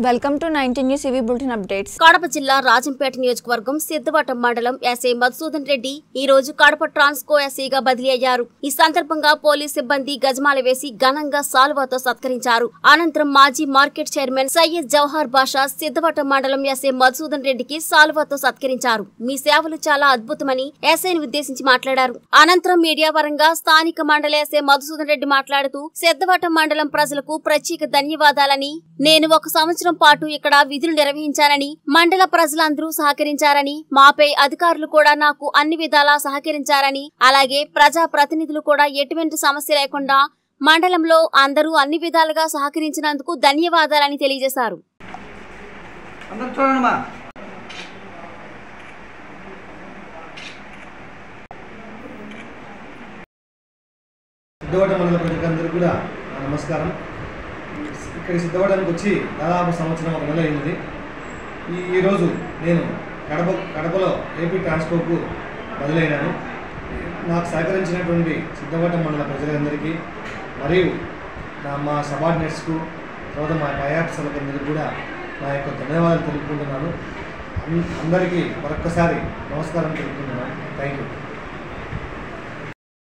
welcome to nineteen news ఇవి bulletin updates Kadapa జిల్లా రాజంపేట నియోజకవర్గం సిద్ధవటం మండలం ఎస్ఐ మధుసూదన్ రెడ్డి ఈ రోజు కడప ట్రాన్స్కో ఎస్ఐగా బదిలీ అయ్యారు ఈ సందర్భంగా పోలీస్ సిబ్బంది గజమాల వేసి ఘనంగా సాల్వాతో సత్కరించారు అనంతరం మాజీ మార్కెట్ చైర్మన్ సయ్యద్ జవహర్ బాషా సిద్ధవటం మండలం ఎస్ఐ మధుసూదన్ రెడ్డికి సాల్వాతో సత్కరించారు మీ సేవలు చాలా అద్భుతమని ఎస్ఐని ఉద్దేశించి మాట్లాడారు అనంతరం మీడియా పరంగా స్థానిక మండల ఎస్ఐ మధుసూదన్ రెడ్డి మాట్లాడుతూ సిద్ధవటం మండలం ప్రజలకు ప్రత్యేక ధన్యవాదాలని నేను ఒక సంవత్సరం పాటు ఇక్కడ విధులు నిర్వహించానని మండల ప్రజలందరూ సహకరించారని మాపై అధికారులు కూడా నాకు అన్ని విధాలా సహకరించారని అలాగే ప్రజా ప్రతినిధులు కూడా ఎటువంటి సమస్య లేకుండా మండలంలో అందరూ అన్ని విధాలుగా సహకరించినందుకు ధన్యవాదాలని తెలియజేశారు అందరు చూడండిమా సిద్ధవటం మండల ప్రజలందరూ కూడా నా నమస్కారం ఇక్కడ సిద్ధవటానికి వచ్చి దాదాపు సంవత్సరం ఒక నెల అయింది ఈ ఈరోజు నేను కడప కడపలో ఏపీ ట్రాన్స్పోర్ట్కు బదిలైనాను నాకు సహకరించినటువంటి సిద్ధవటం మండల ప్రజలందరికీ మరియు నా మా సబార్డినేట్స్కు తర్వాత మా పై ఆఫీసర్లందరికీ కూడా నా యొక్క ధన్యవాదాలు తెలుపుకుంటున్నాను అన్- అందరికీ మరొక్కసారి నమస్కారం తెలుపుకుంటున్నాను థ్యాంక్ యూ